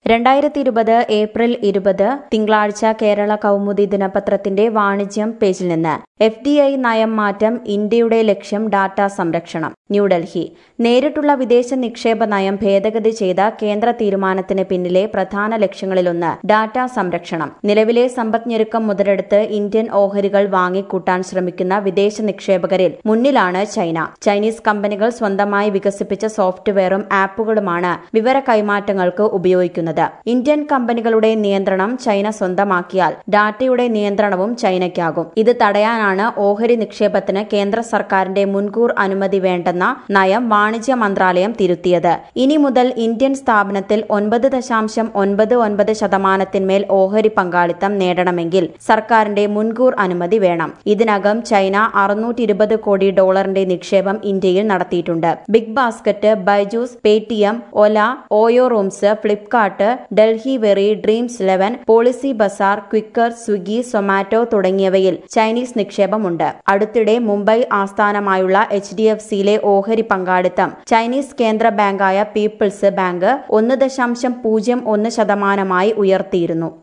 രണ്ടായിരത്തി ഇരുപത് ഏപ്രിൽ ഇരുപത് തിങ്കളാഴ്ച കേരള കൗമുദി ദിനപത്രത്തിന്റെ വാണിജ്യം പേജിൽ നിന്ന് എഫ് ഡി ഐ നയം മാറ്റം ഇന്ത്യയുടെ ലക്ഷ്യം ഡാറ്റ സംരക്ഷണം ന്യൂഡൽഹി നേരിട്ടുള്ള വിദേശ നിക്ഷേപ നയം ഭേദഗതി ചെയ്ത കേന്ദ്ര തീരുമാനത്തിന് പിന്നിലെ പ്രധാന ലക്ഷ്യങ്ങളിലൊന്ന് ഡാറ്റ സംരക്ഷണം നിലവിലെ സമ്പദ്ഞെരുക്കം മുതലെടുത്ത് ഇന്ത്യൻ ഓഹരികൾ വാങ്ങിക്കൂട്ടാൻ ശ്രമിക്കുന്ന വിദേശ നിക്ഷേപകരിൽ മുന്നിലാണ് ചൈന ചൈനീസ് കമ്പനികൾ സ്വന്തമായി വികസിപ്പിച്ച സോഫ്റ്റ്വെയറും ആപ്പുകളുമാണ് വിവര കൈമാറ്റങ്ങൾക്ക് ഉപയോഗിക്കുന്നത് ഇന്ത്യൻ കമ്പനികളുടെ നിയന്ത്രണം ചൈന സ്വന്തമാക്കിയാൽ ഡാറ്റയുടെ നിയന്ത്രണവും ചൈനയ്ക്കാകും ഇത് തടയാനാണ് ഓഹരി നിക്ഷേപത്തിന് കേന്ദ്ര സർക്കാരിന്റെ മുൻകൂർ അനുമതി വേണ്ടെന്ന നയം വാണിജ്യ മന്ത്രാലയം തിരുത്തിയത് ഇനി മുതൽ ഇന്ത്യൻ സ്ഥാപനത്തിൽ ഒൻപത് ദശാംശം ഒൻപത് ഒൻപത് ശതമാനത്തിന്മേൽ ഓഹരി പങ്കാളിത്തം നേടണമെങ്കിൽ സർക്കാരിന്റെ മുൻകൂർ അനുമതി വേണം ഇതിനകം ചൈന അറുന്നൂറ്റി ഇരുപത് കോടി ഡോളറിന്റെ നിക്ഷേപം ഇന്ത്യയിൽ നടത്തിയിട്ടുണ്ട് Big Basket Byju's Paytm Ola Oyo Rooms Flipkart Delhivery Dream eleven Policy Bazaar Quikr Swiggy Zomato തുടങ്ങിയവയിൽ ചൈനീസ് നിക്ഷേപമുണ്ട് അടുത്തിടെ മുംബൈ ആസ്ഥാനമായുള്ള എച്ച് ഡി എഫ് സിയിലെ ഓഹരി പങ്കാളിത്തം ചൈനീസ് കേന്ദ്ര ബാങ്കായ പീപ്പിൾസ് ബാങ്ക് ഒന്ന് ദശാംശം പൂജ്യം ഒന്ന് ശതമാനമായി ഉയർത്തിയിരുന്നു